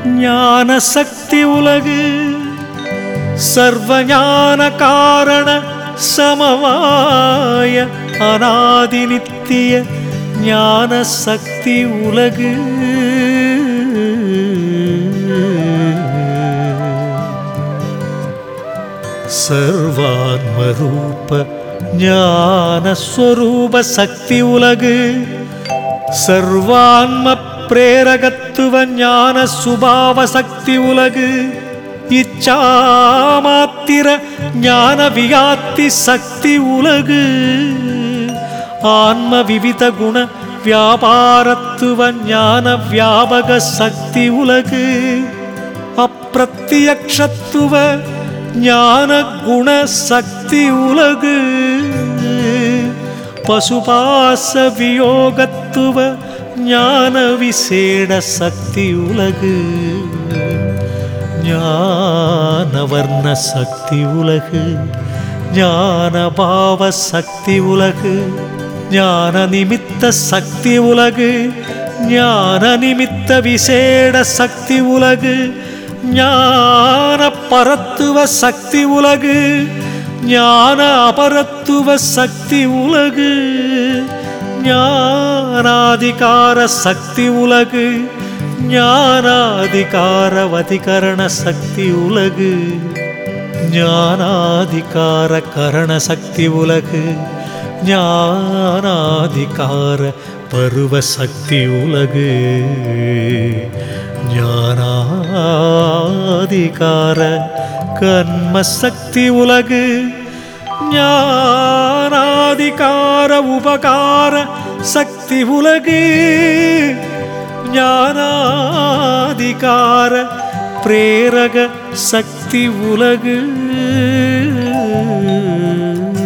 ஞான சக்தி உலகு சர்வஞான காரண சமவாய அநாதி நித்திய ஞான சக்தி உலகு சர்வான்மரூப ஞானஸ்வரூப சக்தி உலகு சர்வான்ம பிரேரகத்துவ ஞான சுபாவ சக்தி உலகு இச்சாமாத்திர ஞான வியாத்தி சக்தி உலகு ஆன்ம விவித குண வியாபாரத்துவ ஞான வியாபக சக்தி உலகு அப்பிரத்தியக்ஷத்துவ ஞான குண சக்தி உலகு பசுபாச வியோகத்துவ ஞான விசேட சக்தி உலகு ஞானவர்ண சக்தி உலகு ஞான பாவ சக்தி உலகு ஞான நிமித்த சக்தி உலகு ஞான நிமித்த விசேட சக்தி உலகு ஞான பரத்துவ சக்தி உலகு ஞான அபரத்துவ சக்தி உலகு ஞானாதிகார சக்தி உலகு ஞானாதிகாரவதிகரண சக்தி உலகு ஞானாதிகார கரண சக்தி உலகு ஞானாதிகார பருவ சக்தி உலகு ஞானாதிகார கர்ம சக்தி உலகு ஞானாதிகார உபகார சக்தி உலகு ஞானாதிகார பிரேரக சக்தி உலகு